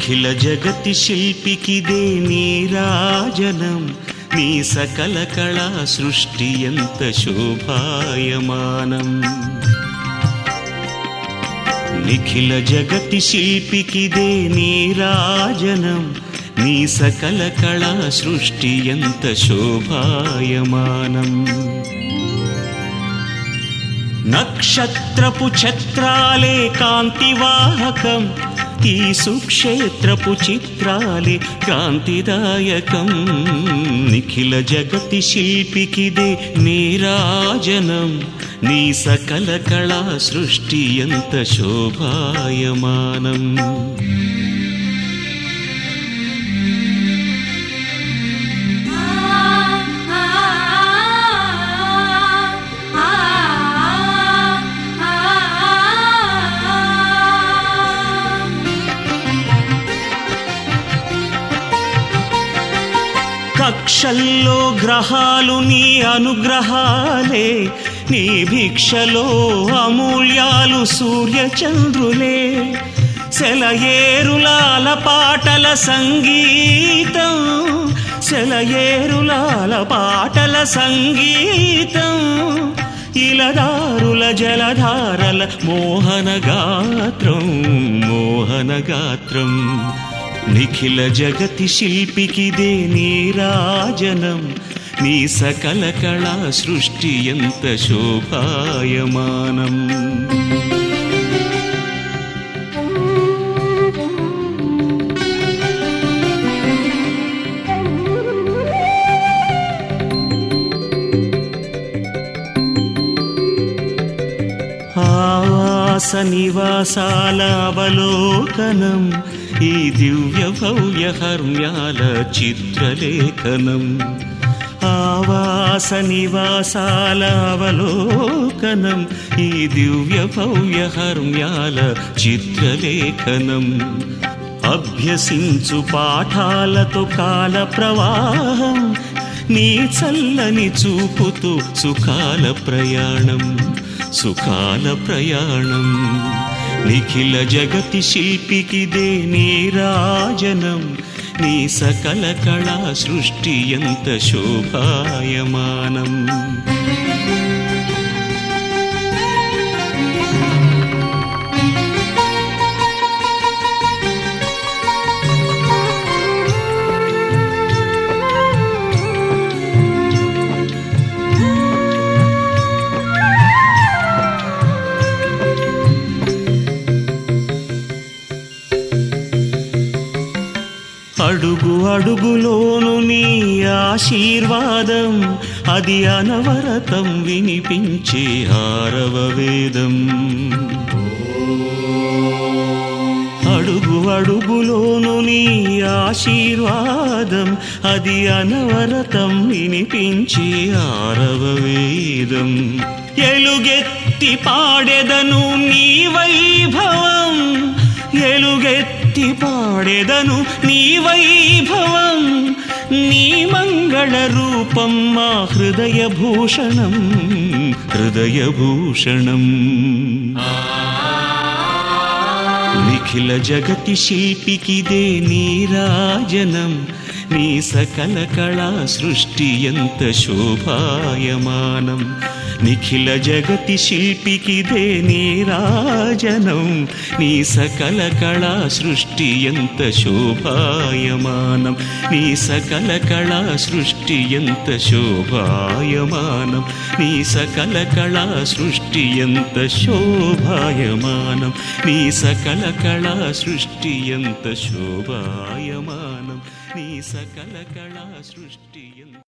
నిఖిల జగతి శిల్పికిదే నీరాజనం నీ సకల కళా సృష్టి ఎంత శోభాయమానం నిఖిల జగతి శిల్పికిదే నీరాజనం నీ సకల కళా సృష్టి ఎంత శోభాయమానం నక్షత్రపు ఛత్రాలే కాంతివాహకం ఈ సుక్షేత్రపు చిత్రాలే కాంతిదాయకం నిఖిల జగతి శిల్పికిదే నీరాజనం నీ సకల కళా సృష్టి ఎంత శోభాయమానం కక్షల్లో గ్రహాలు నీ అనుగ్రహాలే నీ భిక్షలో అమూల్యాలు సూర్యచంద్రులే సెలయేరులాల పాటల సంగీతం సెలయేరులాల పాటల సంగీతం ఇలదారుల జలధారల మోహన గాత్రం మోహన గాత్రం నిఖిల జగతి శిల్పికిదే నీరాజనం నీ సకల కళా సృష్టి ఎంత శోభాయమానం ఆవాస నివాసాల అవలోకనం ఈ దివ్య భవ్య హర్మ్యాల చిత్రలేఖనం ఆవాస నివాసాల అవలోకనం ఈ దివ్య భవ్య హర్మ్యాల చిత్రలేఖనం అభ్యసించు పాఠాలతో కాల ప్రవాహం నీ చల్లని చూపుతూ సుఖాల ప్రయాణం సుఖాల ప్రయాణం నిఖిల జగతి శిల్పికిదే నీరాజనం నీ సకల కళా సృష్టి ఎంత శోభాయమానం అడుగు అడుగులోను నీ ఆశీర్వాదం అది అనవరతం వినిపించే ఆరవ వేదం అడుగు అడుగులోను నీ ఆశీర్వాదం అది అనవరతం వినిపించే ఆరవ వేదం ఎలుగెత్తి పాడెదను నీ వైభవం ఎలుగెత్తి పాడెదను నీ వైభవం నీ మంగళ రూపం మా హృదయ భూషణం హృదయ భూషణం నిఖిల జగతి శిల్పికిదే నీరాజనం నీ సకల కళా సృష్టి ఎంత శోభాయమానం నిఖిల జగతి శిల్పికిదే నీరాజనం నీ సకల కళా సృష్టి ఎంత శోభాయమానం నీ సకల కళా సృష్టి ఎంత శోభాయమానం నీ సకల కళా సృష్టి ఎంత శోభాయమానం నీ సకల కళా సృష్టి ఎంత శోభాయమానం నీ సకల కళా సృష్టి ఎంత